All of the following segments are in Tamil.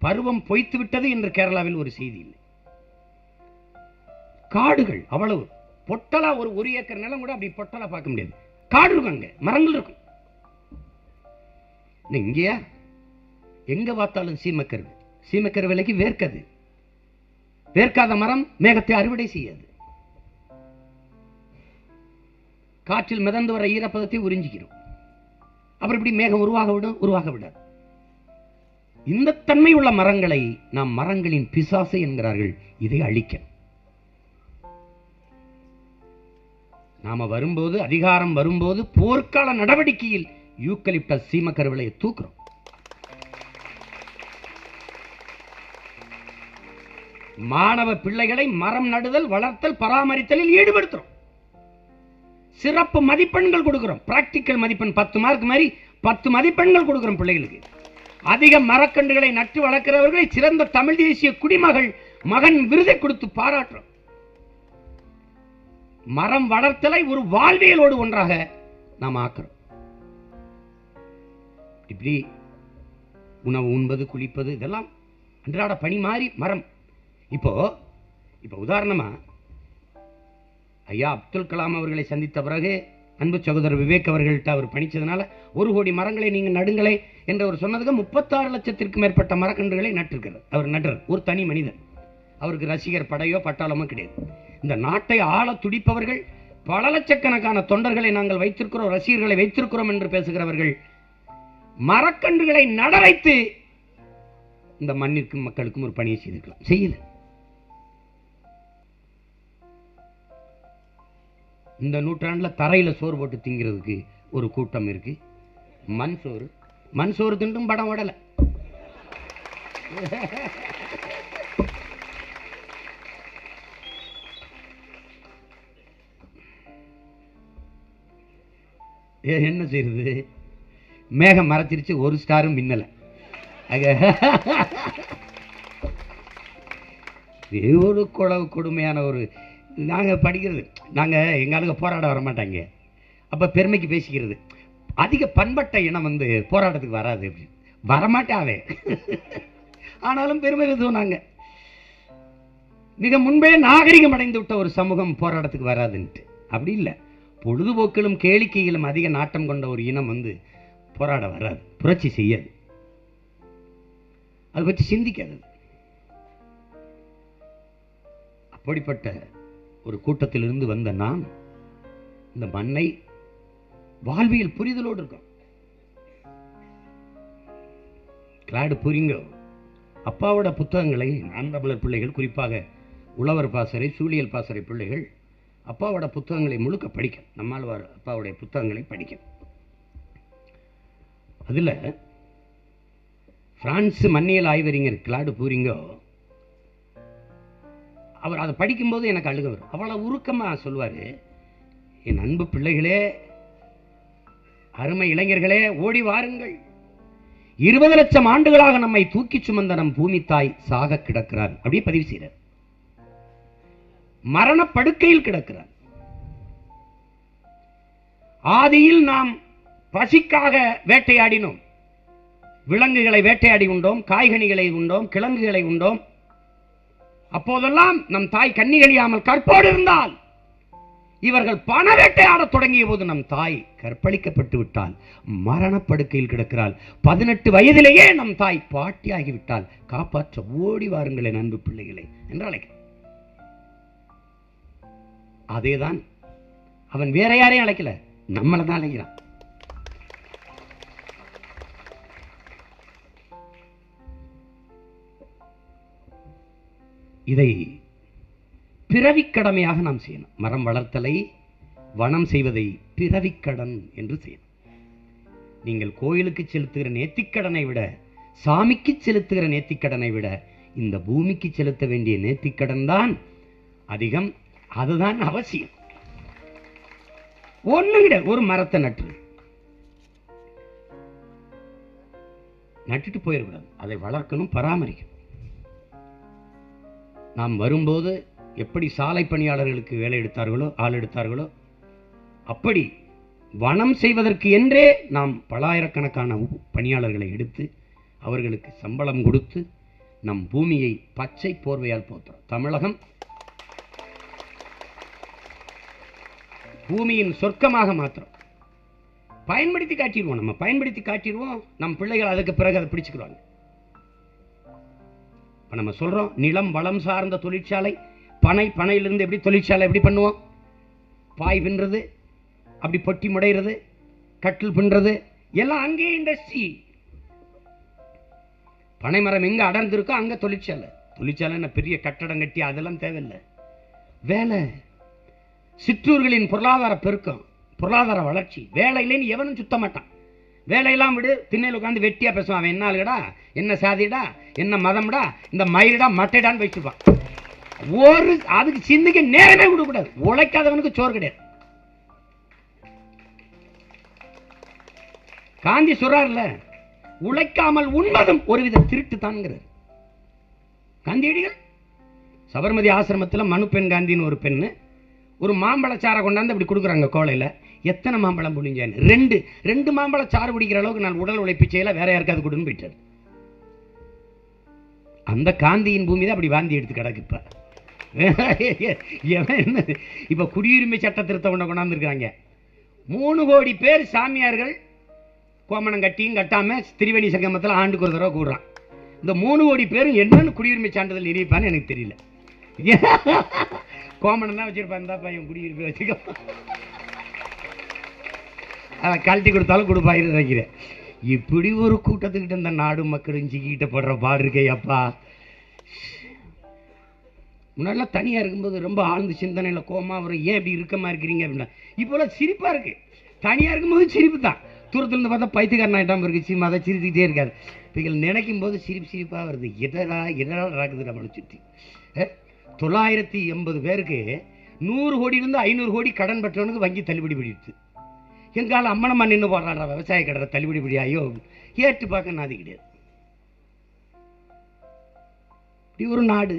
பருவம் பொய்த்து விட்டது என்று கேரளாவில் ஒரு செய்தி இல்லை காடுகள் அவ்வளவு பொட்டலா ஒரு ஒரு ஏக்கர் நிலம் கூட அப்படி பொட்டலா பார்க்க முடியாது காடு இருக்கும் அங்க மரங்கள் இருக்கும் இன்னும் இங்கேயா எங்க பார்த்தாலும் சீமக்கருவு சீமக்கரு விலைக்கு வேர்க்கது வேர்க்காத மரம் மேகத்தை அறுவடை செய்யாது காற்றில் மிதந்து வர ஈரப்பதத்தை உறிஞ்சிக்கிறோம் அப்புறம் இப்படி மேகம் உருவாக விடும் உருவாக விடாது இந்த தன்மை உள்ள மரங்களை நாம் மரங்களின் பிசாசு என்கிறார்கள் இதை அழிக்க நாம வரும்போது அதிகாரம் வரும்போது போர்க்கால நடவடிக்கையில் யூக்கலிப்டஸ் சீமக்கருவிலையை தூக்குறோம் மாணவ பிள்ளைகளை மரம் நடுதல் வளர்த்தல் பராமரித்தலில் ஈடுபடுத்துறோம் சிறப்பு மதிப்பெண்கள் கொடுக்கிறோம் பிராக்டிக்கல் மதிப்பெண் பத்து மார்க் மாதிரி பத்து மதிப்பெண்கள் கொடுக்கிறோம் பிள்ளைகளுக்கு அதிக மரக்கன்றுகளை நட்டு வளர்க்கிறவர்களை சிறந்த தமிழ் தேசிய குடிமகள் மகன் விருதை கொடுத்து பாராட்டுறோம் மரம் வளர்த்தலை ஒரு வாழ்வியலோடு ஒன்றாக நாம் ஆக்குறோம் இப்படி உணவு உண்பது குளிப்பது இதெல்லாம் அன்றாட பணி மாறி மரம் இப்போ இப்போ உதாரணமா ஐயா அப்துல் கலாம் அவர்களை சந்தித்த பிறகு அன்பு சகோதரர் விவேக் அவர்கள்ட்ட அவர் பணிச்சதுனால ஒரு கோடி மரங்களை நீங்க நடுங்களே என்று அவர் சொன்னதுக்கு முப்பத்தாறு லட்சத்திற்கும் மேற்பட்ட மரக்கன்றுகளை நட்டிருக்கிறார் அவர் நடுறார் ஒரு தனி மனிதன் அவருக்கு ரசிகர் படையோ பட்டாளமோ கிடையாது இந்த நாட்டை ஆள துடிப்பவர்கள் பல லட்சக்கணக்கான தொண்டர்களை நாங்கள் வைத்திருக்கிறோம் ரசிகர்களை வைத்திருக்கிறோம் என்று பேசுகிறவர்கள் மரக்கன்றுகளை நட வைத்து இந்த மண்ணிற்கும் மக்களுக்கும் ஒரு பணியை செய்திருக்கலாம் செய்யல இந்த நூற்றாண்டுல தரையில சோறு போட்டு திங்கிறதுக்கு ஒரு கூட்டம் இருக்கு மண் சோறு மண் சோறு தின்றும் படம் ஓடல ஏ, என்ன செய்யறது மேகம் மறைச்சிருச்சு ஒரு ஸ்டாரும் மின்னல அக இது ஒரு குளவு கொடுமையான ஒரு நாங்கள் படிக்கிறது நாங்கள் எங்கள் ஆளுங்க போராட வர மாட்டாங்க அப்போ பெருமைக்கு பேசிக்கிறது அதிக பண்பட்ட இனம் வந்து போராட்டத்துக்கு வராது அப்படி வரமாட்டாவே ஆனாலும் பெருமை பேசுவோம் நாங்கள் மிக முன்பே நாகரிகம் அடைந்து விட்ட ஒரு சமூகம் போராட்டத்துக்கு வராதுன்ட்டு அப்படி இல்லை பொழுதுபோக்கிலும் கேளிக்கையிலும் அதிக நாட்டம் கொண்ட ஒரு இனம் வந்து போராட வராது புரட்சி செய்யாது அதை பற்றி சிந்திக்காது அப்படிப்பட்ட ஒரு கூட்டத்திலிருந்து வந்த நாம் இந்த மண்ணை வாழ்வியல் புரிதலோடு இருக்கோம் கிளாடு புரிங்கோ அப்பாவோட புத்தகங்களை நான் தமிழர் பிள்ளைகள் குறிப்பாக உழவர் பாசறை சூழியல் பாசறை பிள்ளைகள் அப்பாவோட புத்தகங்களை முழுக்க படிக்க நம்மாழ்வார் அப்பாவுடைய புத்தகங்களை படிக்க அதுல பிரான்ஸ் மண்ணியல் ஆய்வறிஞர் கிளாடு பூரிங்கோ அவர் அதை படிக்கும்போது எனக்கு அழுக வரும் அவ்வளவு உருக்கமா சொல்லுவாரு என் அன்பு பிள்ளைகளே அருமை இளைஞர்களே ஓடி வாருங்கள் இருபது லட்சம் ஆண்டுகளாக நம்மை தூக்கி சுமந்த நம் பூமி தாய் சாக கிடக்கிறார் அப்படியே பதிவு செய்கிறார் மரண படுக்கையில் கிடக்கிறார் ஆதியில் நாம் பசிக்காக வேட்டையாடினோம் விலங்குகளை வேட்டையாடி உண்டோம் காய்கனிகளை உண்டோம் கிழங்குகளை உண்டோம் அப்போதெல்லாம் நம் தாய் கன்னிகளியாமல் கற்போடு இருந்தால் இவர்கள் பண வேட்டையாடத் தொடங்கிய போது நம் தாய் கற்பழிக்கப்பட்டு விட்டால் மரணப்படுக்கையில் கிடக்கிறாள் பதினெட்டு வயதிலேயே நம் தாய் பாட்டியாகி விட்டால் காப்பாற்ற ஓடி வாருங்களே அன்பு பிள்ளைகளே என்று அழைக்க அதேதான் அவன் வேற யாரையும் அழைக்கல நம்மளை தான் அழைக்கிறான் இதை பிறவிக் கடமையாக நாம் செய்யணும் மரம் வளர்த்தலை வனம் செய்வதை பிறவிக்கடன் என்று செய்யணும் நீங்கள் கோயிலுக்கு செலுத்துகிற நேர்த்திக்கடனை விட சாமிக்கு செலுத்துகிற நேர்த்திக்கடனை விட இந்த பூமிக்கு செலுத்த வேண்டிய நேர்த்திக்கடன் தான் அதிகம் அதுதான் அவசியம் ஒண்ணு கிடையாது ஒரு மரத்தை நட்டு நட்டுட்டு போயிடக்கூடாது அதை வளர்க்கணும் பராமரிக்கணும் நாம் வரும்போது எப்படி சாலை பணியாளர்களுக்கு வேலை எடுத்தார்களோ ஆள் எடுத்தார்களோ அப்படி வனம் செய்வதற்கு என்றே நாம் பலாயிரக்கணக்கான உ- பணியாளர்களை எடுத்து அவர்களுக்கு சம்பளம் கொடுத்து நம் பூமியை பச்சை போர்வையால் போத்துறோம் தமிழகம் பூமியின் சொர்க்கமாக மாத்திரம் பயன்படுத்தி காட்டிடுவோம் நம்ம பயன்படுத்தி காட்டிடுவோம் நம் பிள்ளைகள் அதுக்கு பிறகு அதை பிடிச்சுக்கிடுவாங்க இப்ப நம்ம சொல்றோம் நிலம் வளம் சார்ந்த தொழிற்சாலை பனை பனையிலிருந்து எப்படி தொழிற்சாலை எப்படி பண்ணுவோம் பாய் பின்றது அப்படி பொட்டி முடைகிறது கட்டில் பின்றது எல்லாம் அங்கேயே இண்டஸ்ட்ரி பனைமரம் எங்க அடர்ந்திருக்கோ அங்க தொழிற்சாலை தொழிற்சாலை என்ன பெரிய கட்டடம் கட்டி அதெல்லாம் தேவையில்லை வேலை சிற்றூர்களின் பொருளாதார பெருக்கம் பொருளாதார வளர்ச்சி வேலை இல்லைன்னு எவனும் சுத்த மாட்டான் வேலையெல்லாம் விடு திண்ணையில் உட்காந்து வெட்டியா பேசுவான் அவன் என்ன ஆளுடா என்ன சாதிடா என்ன மதம்டா இந்த மயிரிடா மட்டைடான்னு வச்சுப்பான் ஒரு அதுக்கு சிந்திக்க நேரமே கொடுக்கக்கூடாது உழைக்காதவனுக்கு சோறு கிடையாது காந்தி சொல்றாருல உழைக்காமல் உண்பதும் ஒருவித திருட்டு தான்ங்கிறார் காந்தியடிகள் சபர்மதி ஆசிரமத்தில் மனு பெண் காந்தின்னு ஒரு பெண்ணு ஒரு மாம்பழச்சாரை கொண்டாந்து அப்படி கொடுக்குறாங்க கோலையில் எத்தனை மாம்பழம் புழிஞ்சேன்னு ரெண்டு ரெண்டு மாம்பழம் சாறு குடிக்கிற அளவுக்கு நான் உடல் உழைப்பு செய்யல வேற யாருக்காவது கொடுன்னு போயிட்டார் அந்த காந்தியின் பூமி தான் அப்படி வாந்தி எடுத்து கிடக்கு இப்ப எவன் என்ன இப்ப குடியுரிமை சட்ட திருத்தம் கொண்டு கொண்டாந்துருக்காங்க மூணு கோடி பேர் சாமியார்கள் கோமணம் கட்டியும் கட்டாம திரிவேணி சங்கமத்தில் ஆண்டுக்கு ஒரு தடவை கூடுறான் இந்த மூணு கோடி பேரும் என்னன்னு குடியுரிமை சான்றிதழ் நிரூபிப்பான்னு எனக்கு தெரியல கோமணம் தான் வச்சிருப்பான் இந்த பையன் குடியுரிமை வச்சுக்கோ அதை கழட்டி கொடுத்தாலும் கொடுப்பாயிரு நினைக்கிறேன் இப்படி ஒரு கூட்டத்துக்கிட்ட இந்த நாடு மக்களும் சிக்கிட்ட போடுற பாடு இருக்கே அப்பா முன்னாடிலாம் தனியாக இருக்கும்போது ரொம்ப ஆழ்ந்த சிந்தனையில் கோமா வரும் ஏன் இப்படி இருக்கமா இருக்கிறீங்க அப்படின்னா இப்போலாம் சிரிப்பாக இருக்கு தனியாக இருக்கும்போது சிரிப்பு தான் தூரத்துல இருந்து பார்த்தா பைத்தியக்காரன் ஆகிட்டாம இருக்கு சிரிமா அதை சிரிச்சுக்கிட்டே இருக்காது இவங்க நினைக்கும் போது சிரிப்பு சிரிப்பாக வருது எதடா எதடா நடக்குது நம்மளை சுற்றி அஹ், தொள்ளாயிரத்தி எண்பது பேருக்கு நூறு கோடியிலிருந்து ஐநூறு கோடி கடன் பெற்றவனுக்கு வங்கி தள்ளுபடி பண்ணிடுச்சு எங்கால அம்மனம்மா நின்று போடுறாடா விவசாய கடனை தள்ளுபடி படி ஐயோ ஏற்று பார்க்க நாதி கிடையாது இப்படி ஒரு நாடு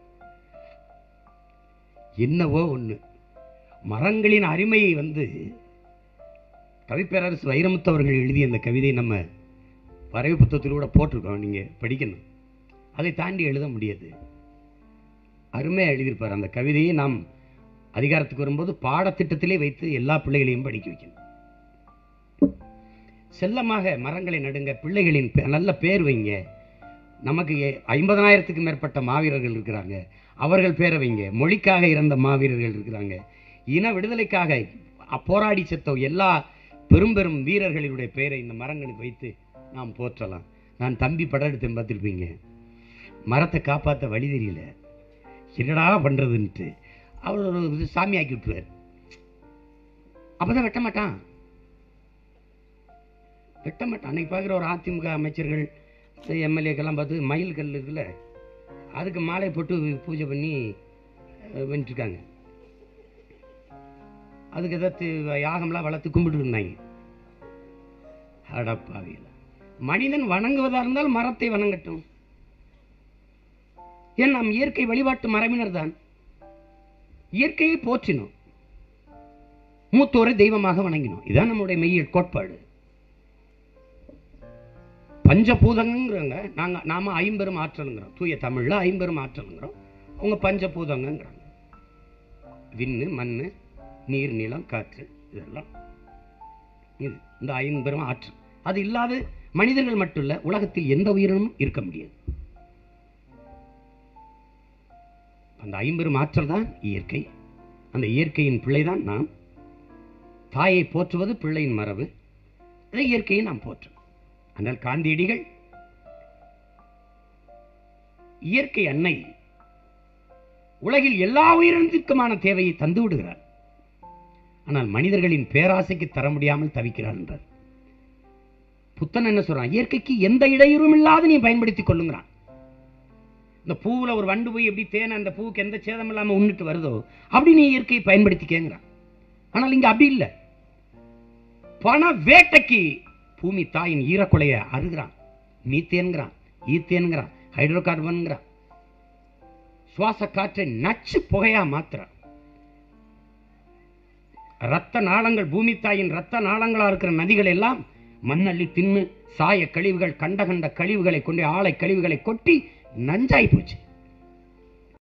என்னவோ ஒண்ணு மரங்களின் அருமையை வந்து கவிப்பேரரசு வைரமுத்து அவர்கள் எழுதிய அந்த கவிதை நம்ம வரைவு புத்தகத்தில் கூட போட்டிருக்கோம் நீங்க படிக்கணும் அதை தாண்டி எழுத முடியாது அருமையாக எழுதியிருப்பார் அந்த கவிதையை நாம் அதிகாரத்துக்கு வரும்போது பாடத்திட்டத்திலே வைத்து எல்லா பிள்ளைகளையும் படிக்க வைக்கணும் செல்லமாக மரங்களை நடுங்க பிள்ளைகளின் பே- நல்ல பேர் வைங்க நமக்கு எ- ஐம்பதனாயிரத்துக்கு மேற்பட்ட மாவீரர்கள் இருக்கிறாங்க அவர்கள் பேரை வைங்க மொழிக்காக இறந்த மாவீரர்கள் இருக்கிறாங்க இன விடுதலைக்காக அ- போராடி செத்த எல்லா பெரும் பெரும் வீரர்களினுடைய பெயரை இந்த மரங்களுக்கு வைத்து நாம் போற்றலாம் நான் தம்பி படம் எடுத்து பார்த்துருப்பீங்க மரத்தை காப்பாற்ற வழி தெரியல என்னடா பண்றதுன்ட்டு அவர் ஒரு இது சாமி ஆக்கி விட்டுருவார் அப்பதான் வெட்ட மாட்டான் வெட்ட மாட்டான் அன்னைக்கு பார்க்குற ஒரு அதிமுக அமைச்சர்கள் எம்எல்ஏக்கெல்லாம் பார்த்து மயில் கல் இருக்குல்ல அதுக்கு மாலை போட்டு பூஜை பண்ணி அஹ், வந்துட்டுருக்காங்க அதுக்கு ஏதாவது யாகம்லாம் வளர்த்து கும்பிட்டு இருந்தாங்க அடப்பாவியல மனிதன் வணங்குவதா இருந்தால் மரத்தை வணங்கட்டும் ஏன் நாம் இயற்கை வழிபாட்டு மரபினர் தான் இயற்கையை போற்றினோம் மூத்தோரை தெய்வமாக வணங்கினோம் இதான் நம்முடைய மெய்யல் கோட்பாடு பஞ்சபூதங்கிறவங்க நாங்க நாம ஐம்பெரும் ஆற்றலுங்கிறோம் தூய தமிழ்ல ஐம்பெரும் ஆற்றலுங்கிறோம் அவங்க பஞ்சபூதங்கிறாங்க விண்ணு மண்ணு நீர் நிலம் காற்று இதெல்லாம் இது இந்த ஐம்பெரும் ஆற்றல் அது இல்லாத மனிதர்கள் மட்டும் இல்ல உலகத்தில் எந்த உயிரினமும் இருக்க முடியாது அந்த ஐம்பெரும் ஆற்றல் தான் இயற்கை அந்த இயற்கையின் பிள்ளைதான் நாம் தாயை போற்றுவது பிள்ளையின் மரபு அதை இயற்கையை நாம் போற்றும் ஆனால் காந்தியடிகள் இயற்கை அன்னை உலகில் எல்லா உயிரினத்திற்குமான தேவையை தந்து விடுகிறார் ஆனால் மனிதர்களின் பேராசைக்கு தர முடியாமல் தவிக்கிறார் என்றார் புத்தன் என்ன சொல்றான் இயற்கைக்கு எந்த இடையூறும் இல்லாத நீ பயன்படுத்திக் கொள்ளுங்கிறான் இந்த பூவுல ஒரு வண்டு போய் எப்படி தேனை அந்த பூவுக்கு எந்த சேதம் இல்லாம உண்ணிட்டு வருதோ அப்படி நீ இயற்கையை பயன்படுத்திக்கங்கிறான் ஆனால் இங்க அப்படி இல்லை பண வேட்டைக்கு பூமி தாயின் ஈரக்குலைய அருகிறான் மீத்தேன்கிறான் ஈத்தேன்கிறான் ஹைட்ரோ கார்பன்கிறான் சுவாச காற்றை நச்சு புகையா மாத்துறான் ரத்த நாளங்கள் பூமி தாயின் ரத்த நாளங்களா இருக்கிற நதிகள் எல்லாம் மண்ணள்ளி தின்னு சாய கழிவுகள் கண்ட கண்ட கழிவுகளை கொண்டு ஆலை கழிவுகளை கொட்டி நஞ்சாய் போச்சு